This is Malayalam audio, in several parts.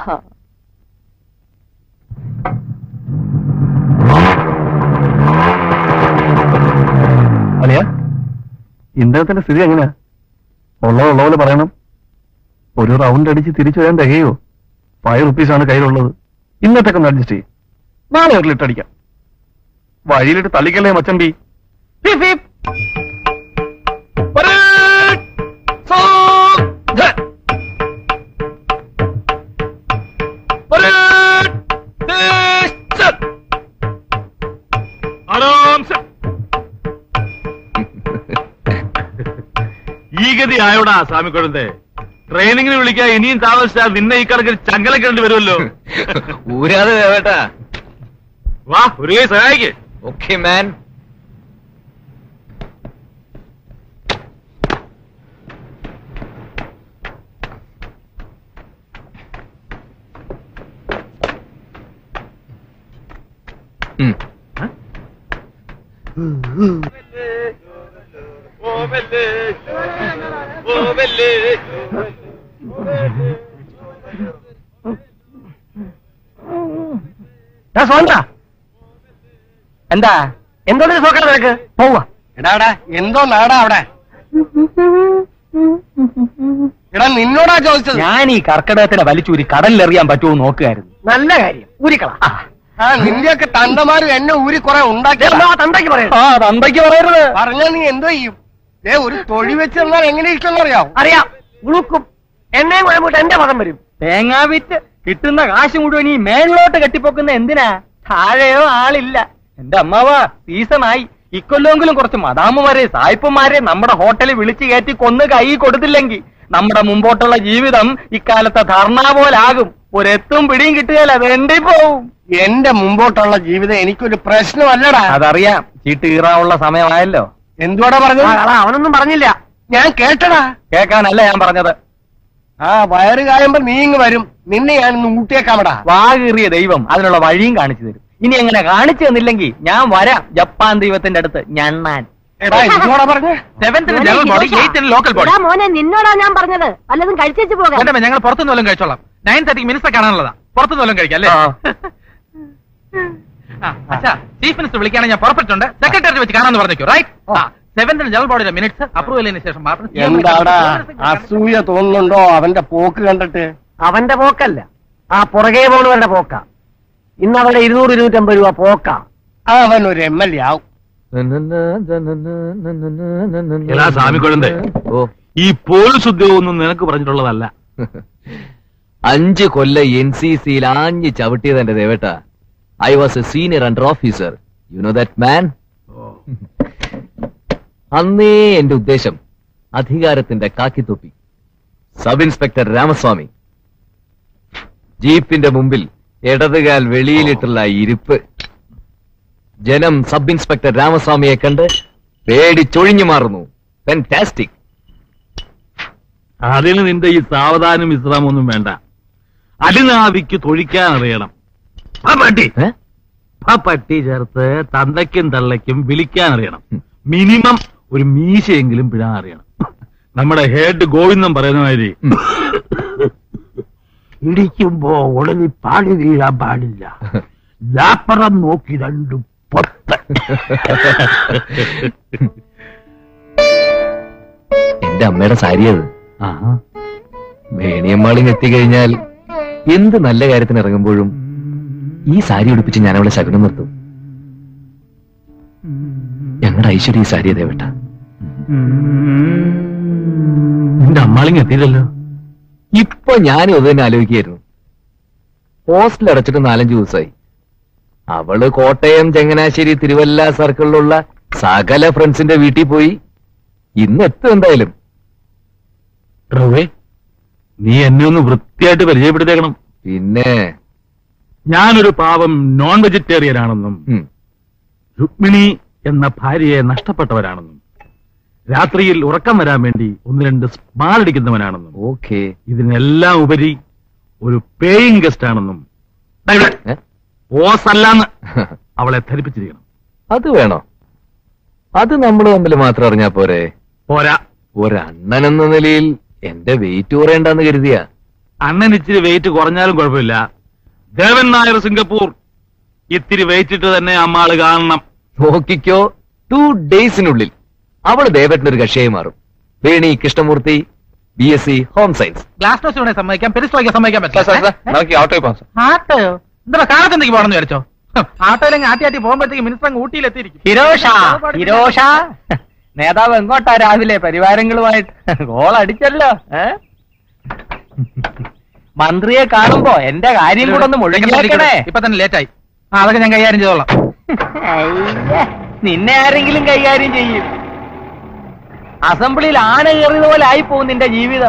അലിയ ഇന്ധനത്തിന്റെ സ്ഥിതി എങ്ങനെയാ ഉള്ളത് ഉള്ള പോലെ പറയണം ഒരു റൗണ്ട് അടിച്ച് തിരിച്ചു വരാൻ തികയോ ഫൈവ് റുപ്പീസ് ആണ് കയ്യിലുള്ളത് ഇന്നത്തേക്ക് ഒന്ന് അഡ്ജസ്റ്റ് ചെയ്യും നാളെ ഒരു ലിറ്റർ അടിക്കാം വഴിയിലിട്ട് തള്ളിക്കല്ലേ മച്ചമ്പി ഫിഫ് ഫിഫ്. പരേഡ്! സോധ! പരേഡ്! ദേശം! ആരാംസം! ഈ ഗതി ആയോടാ സ്വാമിക്കുഴത്തെ ട്രെയിനിങ്ങിന് വിളിക്കാൻ ഇനിയും താമസിച്ചാൽ നിന്നെ ഈ കണക്കിൽ ചങ്കലക്കേണ്ടി വരുമല്ലോ ഊരാതെ വേട്ടാ വാ ഒരു കൈ സഹായിക്ക് ഓക്കെ മാൻ എന്താ എന്തോന്ന് സോക്കട നിനക്ക് പോവാ എടാടാ എന്തോ നാടാ അവിടെ എടാ നിന്നോടാ ചോദിച്ചത് ഞാൻ ഈ കർക്കിടകത്തിനെ വലിച്ചൂരി കടലിലെറിയാൻ പറ്റുമോ നോക്കുകയായിരുന്നു നല്ല കാര്യം ഊരിക്കള ആ നിന്റെയൊക്കെ തന്തമാരും എന്നെ ഊരി കുറെ ഉണ്ടാക്കി തന്തയ്ക്ക് പറയാം ആ തന്തയ്ക്ക് പറയരുത് പറഞ്ഞാ നീ എന്തോ ചെയ്യും ഏ ഒരു തൊഴി വെച്ച് തന്നാൽ എങ്ങനെ ഇഷ്ടം അറിയാം അറിയാം ഉളുക്കും എന്നെയും കുഴമ്പിട്ട് എന്റെ പദം വരും തേങ്ങാ വിറ്റ് കിട്ടുന്ന കാശ് മുഴുവൻ ഈ മേളിലോട്ട് കെട്ടിപ്പൊക്കുന്ന എന്തിനാ താഴെയോ ആളില്ല എന്റെ അമ്മാവാ സീസണായി ഇക്കൊല്ലെങ്കിലും കുറച്ച് മദാമുമാരെ സായിപ്പുമാരെ നമ്മുടെ ഹോട്ടലിൽ വിളിച്ചു കയറ്റി കൊന്ന് കൈ കൊടുത്തില്ലെങ്കിൽ നമ്മുടെ മുമ്പോട്ടുള്ള ജീവിതം ഇക്കാലത്തെ ധർണ പോലാകും ഒരെത്തും പിടിയും കിട്ടുകയല്ല വേണ്ടി പോവും എന്റെ മുമ്പോട്ടുള്ള ജീവിതം എനിക്കൊരു പ്രശ്നമല്ലടാ അതറിയാം ചീട്ട് കീറാനുള്ള സമയമായല്ലോ എന്തുവാടാ പറഞ്ഞത് അവനൊന്നും പറഞ്ഞില്ല ഞാൻ കേട്ടടാ കേൾക്കാനല്ല ഞാൻ പറഞ്ഞത് ആ വയറ് കായുമ്പോ നീ ഇങ്ങ് വരും നിന്നെ ഞാൻ ഇന്ന് ഊട്ടിയേക്കാമടാ വാകീറിയ ദൈവം അതിനുള്ള വഴിയും കാണിച്ചു തരും ഇനി എങ്ങനെ കാണിച്ചു തന്നില്ലെങ്കിൽ ഞാൻ വരാം ജപ്പാൻ ദൈവത്തിന്റെ അടുത്ത് ഞണ്ണാൻ എടാ എന്തുവാടാ പറഞ്ഞ സെവൻത്തിന് ജനറൽ ബോഡി എയ്ത്തിന് ലോക്കൽ ബോഡി എടാ മോനെ നിന്നോടാ ഞാൻ പറഞ്ഞത് വല്ലതും കഴിച്ചേച്ച് പോകാം വേണ്ടമ്മ ഞങ്ങൾ പുറത്തുനിന്ന് വല്ലതും കഴിച്ചോളാം നയൻ തേർട്ടിക്ക് മിനിസ്റ്റർ കാണാനുള്ളതാ പുറത്തുനിന്ന് വല്ലതും കഴിക്കാം അല്ലേ ആ, അച്ഛാ ചീഫ് മിനിസ്റ്റർ വിളിക്കുകയാണെങ്കിൽ ഞാൻ പുറപ്പെട്ടുണ്ട് സെക്രട്ടറി വെച്ച് കാണാന്ന് പറഞ്ഞേക്കോ റൈറ്റ് ആ സെവൻത്തിന് ജനറൽ ബോഡിയുടെ മിനിറ്റ്സ് അപ്രൂവൽ ചെയ്തതിനു ശേഷം മാത്രം ചെയ്യാൻ എന്താടാ പറ്റും. അസൂയ തോന്നുന്നുണ്ടോ അവന്റെ പോക്ക് കണ്ടിട്ട് അവന്റെ പോക്കല്ല ആ പുറകെ പോണവരുടെ പോക്ക ഇന്ന് അവരുടെ ഇരുന്നൂറ് ഇരുന്നൂറ്റമ്പത് രൂപ പോക്ക അവൻ ഒരു എം എൽ എ ആവും എടാ സ്വാമിക്കുഴന്തേ ഓ ഈ പോലീസ് ഉദ്യോഗമൊന്നും നിനക്ക് പറഞ്ഞിട്ടുള്ളതല്ല അഞ്ച് കൊല്ല എൻ സി സിയിൽ ആഞ്ഞ് ചവിട്ടിയത് എന്റെ ദേവേട്ട I was a senior under officer you know that man അന്നേ എന്റെ ഉദ്ദേശം അധികാരത്തിന്റെ കാക്കിത്തൊപ്പി സബ് ഇൻസ്പെക്ടർ രാമസ്വാമി ജീപ്പിന്റെ മുമ്പിൽ ഇടതുകാൽ വെളിയിലിട്ടുള്ള ആ ഇരിപ്പ് ജനം സബ് ഇൻസ്പെക്ടർ രാമസ്വാമിയെ കണ്ട് പേടിച്ചൊഴിഞ്ഞു മാറുന്നു ഫാന്റാസ്റ്റിക് അതിന് നിന്റെ ഈ സാവധാനം വിശ്രാമൊന്നും വേണ്ട അടിനാവിക്ക് തൊഴിക്കാൻ അറിയണം ആ പട്ടി ഏ? ആ പട്ടി ചേർത്ത് തന്തയ്ക്കും തള്ളയ്ക്കും വിളിക്കാൻ അറിയണം മിനിമം ഒരു മീശയെങ്കിലും പിഴാൻ അറിയണം നമ്മുടെ ഹെഡ് ഗോവിന്ദം പറയുന്ന മാതിരി ഇടിക്കുമ്പോ ഉടനെ പാടി വീഴാൻ പാടില്ല ലാപ്പറം നോക്കി രണ്ടു പൊത്ത് എന്റെ അമ്മയുടെ സാരി അത് വേണിയമ്മാളിങ് എത്തിക്കഴിഞ്ഞാൽ എന്ത് നല്ല കാര്യത്തിന് ഇറങ്ങുമ്പോഴും ഈ സാരി ഉടുപ്പിച്ച് ഞാൻ അവളെ ശകുനം നിർത്തും ഞങ്ങളുടെ ഐശ്വര്യ ഈ സാരി ദേവട്ട നിന്റെ അമ്മാളിങ് എത്തിയില്ലല്ലോ ഇപ്പൊ ഞാനും അത് തന്നെ ആലോചിക്കായിരുന്നു ഹോസ്റ്റൽ അടച്ചിട്ട് നാലഞ്ച് ദിവസമായി അവള് കോട്ടയം ചങ്ങനാശ്ശേരി തിരുവല്ല സർക്കിളിലുള്ള സകല ഫ്രണ്ട്സിന്റെ വീട്ടിൽ പോയി ഇന്ന് എത്തും എന്തായാലും റവേ നീ എന്നെ ഒന്ന് വൃത്തിയായിട്ട് പരിചയപ്പെടുത്തേക്കണം പിന്നെ ഞാനൊരു പാവം നോൺ വെജിറ്റേറിയൻ ആണെന്നും ഉം, രുക്മിണി എന്ന ഭാര്യയെ നഷ്ടപ്പെട്ടവരാണെന്നും രാത്രിയിൽ ഉറക്കം വരാൻ വേണ്ടി ഒന്ന് രണ്ട് സ്മാൾ അടിക്കുന്നവനാണെന്നും ഓക്കേ ഇതിനെല്ലാം ഉപരി ഒരു പേയിങ് ഗസ്റ്റ് ആണെന്നും ദാ ഇവിടെ, ഏ? ഓസല്ലാന്ന് അവളെ ധരിപ്പിച്ചിരിക്കണം അത് വേണോ അത് നമ്മൾ തമ്മിൽ മാത്രം അറിഞ്ഞാ പോരെ പോരാ ഒരണ്ണൻ എന്ന നിലയിൽ എന്റെ വെയിറ്റ് കുറയണ്ടെന്ന് കരുതിയ അണ്ണൻ ഇച്ചിരി വെയിറ്റ് കുറഞ്ഞാലും കുഴപ്പമില്ല ദേവൻ നായർ സിംഗപ്പൂർ ഇത്തിരി വെയിറ്റ് ഇട്ട് തന്നെ അമ്മാള് കാണണം നോക്കിക്കോ ടു ഡേയ്സിനുള്ളിൽ അവള് ദേവേട്ടനൊരു കക്ഷിയായി മാറും Veni Krishnamurthy B S C home science glass toast വേണേ സമ്മതിക്കാം പെരിസ്റ്റോയ്ക്ക് സമ്മതിക്കാൻ നമുക്ക് ഓട്ടോ പോകാം ആട്ടോയോ എന്താ കാലത്തെന്തെങ്കിൽ പോകണമെന്ന് വിചാരിച്ചോ ആട്ടോയിലെങ്കിൽ ആട്ടി ആട്ടി പോകുമ്പോഴത്തേക്ക് മിനിസ്റ്റർ അങ്ങ് ഊട്ടിയിലെത്തിയിരിക്കും ഹിരോഷ ഹിരോഷ നേതാവ് എങ്ങോട്ടാ രാവിലെ പരിവാരങ്ങളുമായിട്ട് ഗോൾ അടിച്ചല്ലോ ഏ? മന്ത്രിയെ കാണുമ്പോ എന്റെ കാര്യം കൂടെ ഒന്ന് മുഴുകിയേക്കണേ ഇപ്പൊ തന്നെ ലേറ്റായി ആ അതൊക്കെ ഞാൻ കൈകാര്യം ചെയ്തോളാം അയ്യ, നിന്നെ ആരെങ്കിലും കൈകാര്യം ചെയ്യും അസംബ്ലിയിൽ ആന കയറിയത് പോലെ ആയി പോകും നിന്റെ ജീവിതം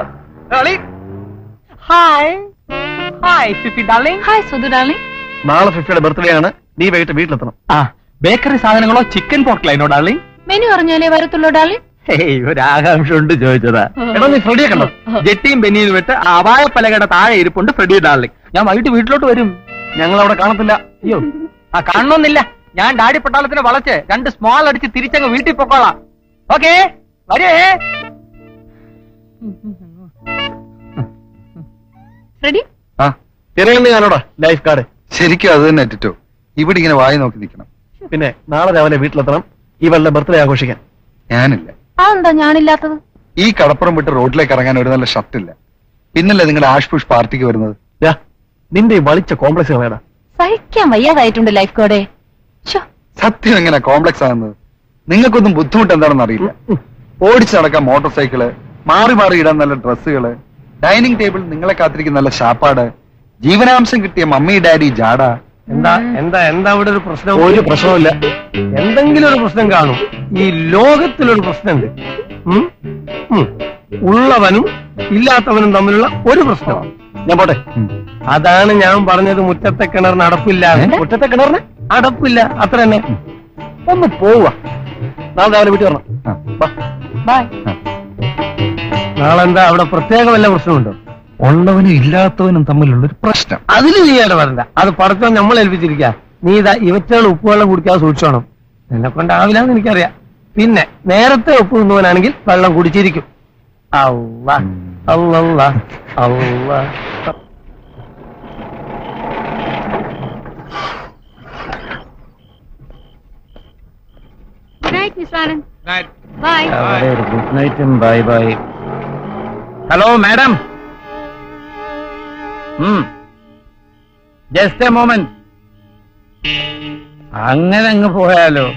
hi hi Fifi darling hi Sudhu darling നാളെ ഫിഫിയുടെ ബർത്ത്ഡേ ആണ് നീ വൈകിട്ട് വീട്ടിലെത്തണം ആ ബേക്കറി സാധനങ്ങളോ ചിക്കൻ പോർക്കലൈനോ ഡാർലിംഗ് മെനു പറഞ്ഞാലേ വരത്തുള്ളൂ ഡാർലിംഗ് ഹേയ് ഒരു ആകാംക്ഷ ഉണ്ട് ചോദിച്ചതാ എടാ നീ ഫ്രെഡിയെ കണ്ടോ ജെട്ടിയും ബെന്നിയും വിട്ട് അപായ പലകയുടെ താഴെ ഇരിപ്പുണ്ട് ഫ്രെഡി ഡാർലിംഗ് ഞാൻ വൈകിട്ട് വീട്ടിലോട്ട് വരും ഞങ്ങൾ അവിടെ കാണത്തില്ല അയ്യോ ആ കാണണമെന്നില്ല ഞാൻ ഡാഡി പട്ടാളത്തിന് വളച്ച് രണ്ട് സ്മോൾ അടിച്ച് തിരിച്ചങ്ങ് വീട്ടിൽ പൊക്കോളാം ഓക്കേ വരേ റെഡി ആ തിരയുന്ന ഞാനോടാ ലൈഫ് കാർഡ് ശരിക്കും അത് തന്നെ ടിറ്റോ ഇവിടെ ഇങ്ങനെ വായി നോക്കി നിൽക്കണം പിന്നെ നാളെ രാവിലെ വീട്ടിലെത്തണം ഇവളുടെ ബർത്ത്ഡേ ആഘോഷിക്കാൻ ഞാനില്ല അതെന്താ ഞാനില്ലാത്തത് ഈ കടപ്പുറം വിട്ട് റോഡിലേക്ക് ഇറങ്ങാൻ ഒരു നല്ല ഷർട്ടില്ല പിന്നല്ലേ നിങ്ങളുടെ ആഷ് പുഷ് പാർട്ടിക്ക് വരുന്നത് ദാ, നിന്റെ ഈ വളിച്ച കോംപ്ലക്സ് കളയടാ സഹിക്കാൻ വയ്യാതായിട്ടുണ്ട് ലൈഫ് കോഡേ ശോ സത്യം എങ്ങനെ കോംപ്ലക്സ് ആകുന്നത് നിങ്ങൾക്കൊന്നും ബുദ്ധിമുട്ട് എന്താണെന്ന് അറിയില്ല ഓടിച്ചു നടക്കാൻ മോട്ടോർ സൈക്കിള് മാറി മാറി ഇടാൻ നല്ല ഡ്രസ്സുകള് ഡൈനിങ് ടേബിൾ നിങ്ങളെ കാത്തിരിക്കുന്ന നല്ല ശാപ്പാട് ജീവനാംശം കിട്ടിയ മമ്മി ഡാഡി ജാട എന്താ എന്താ എന്താ ഇവിടെ ഒരു പ്രശ്നം ഒരു പ്രശ്നവുമില്ല എന്തെങ്കിലും ഒരു പ്രശ്നം കാണും ഈ ലോകത്തിലൊരു പ്രശ്നമുണ്ട് ഉം? ഉം. ഉള്ളവനും ഇല്ലാത്തവനും തമ്മിലുള്ള ഒരു പ്രശ്നം ഞാൻ പോട്ടെ ഉം. അതാണ് ഞാൻ പറഞ്ഞത് മുറ്റത്തെ കിണറിന് അടപ്പില്ല മുറ്റത്തെ കിണറിന് അടപ്പില്ല അത്ര തന്നെ ഒന്ന് പോവുക നാളെ രാവിലെ വീട്ടിൽ വരണം ആ. വാ. ബൈ നാളെ എന്താ അവിടെ പ്രത്യേക വല്ല പ്രശ്നമുണ്ടോ ഉള്ളവനും ഇല്ലാത്തവനും തമ്മിലുള്ള ഒരു പ്രശ്നം അതിന് നീ ഏടെ വരണ്ട അത് പടച്ചോ നമ്മൾ ഏൽപ്പിച്ചിരിക്ക നീ ഇതാ ഇവറ്റകൾ ഉപ്പുവെള്ളം കുടിക്കാതെ സൂക്ഷിച്ചോണം എന്നെ കൊണ്ടാവില്ല എന്ന് എനിക്കറിയാം പിന്നെ നേരത്തെ ഉപ്പ് തിന്നുവാനാണെങ്കിൽ വെള്ളം കുടിച്ചിരിക്കും അള്ളാ അള്ളാ അള്ളാ good night miss Anand bye good നൈറ്റും bye bye hello madam just a moment അങ്ങനെ അങ്ങ് പോയാലോ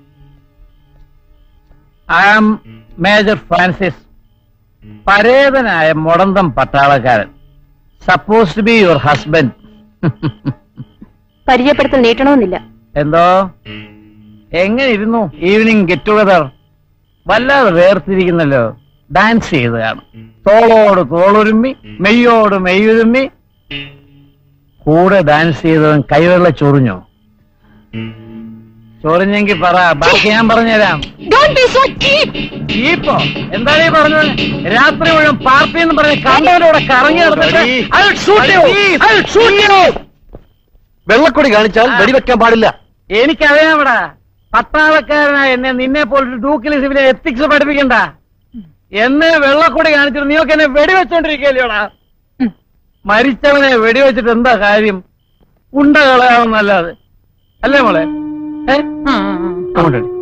ഐ ആം മേജർ ഫ്രാൻസിസ് പരേതനായ മുടന്തം പട്ടാളക്കാരൻ suppose to be your husband പരിചയപ്പെടുത്തൽ നീട്ടണമെന്നില്ല എന്തോ എങ്ങനെ ഇരുന്നു ഈവനിങ് ഗെറ്റ് ടുഗദർ വല്ലാതെ വേർതിരിക്കുന്നല്ലോ ഡാൻസ് ചെയ്ത് കാണും തോളോട് തോളൊരുമ്മി മെയ്യോട് മെയ്യൊരുമ്മി കൂടെ ഡാൻസ് ചെയ്തവൻ കൈവെള്ള ചൊറിഞ്ഞോ ചൊറിഞ്ഞെങ്കിൽ പറ ബാക്കി ഞാൻ പറഞ്ഞുതരാം ഡോണ്ട് ബി സോ ചീപ്പ് ഈപ്പോ എന്താണ് ഈ പറഞ്ഞത് രാത്രി മുഴുവൻ പാർട്ടി എന്ന് പറഞ്ഞ് കണ്ടവരോടെ കറങ്ങി നടന്നിട്ട് I will shoot you. I will shoot you. വെള്ളക്കൊടി കാണിച്ചാൽ വെടിവെക്കാൻ പാടില്ല എനിക്കറിയാമടാ പട്ടാളക്കാരനായ എന്നെ നിന്നെ പോലൊരു ഡൂക്കിലി സിവിലെ എത്തിക്സ് പഠിപ്പിക്കണ്ട എന്നെ വെള്ളക്കൂടി കാണിച്ചിട്ട് നീയൊക്കെ എന്നെ വെടിവെച്ചോണ്ടിരിക്കല്ലോടാ മരിച്ചവനെ വെടിവെച്ചിട്ട് എന്താ കാര്യം ഉണ്ട കളയാവുന്നല്ലാതെ അല്ലേ മോളെ ഏ? അങ്ങോട്ട് അടി.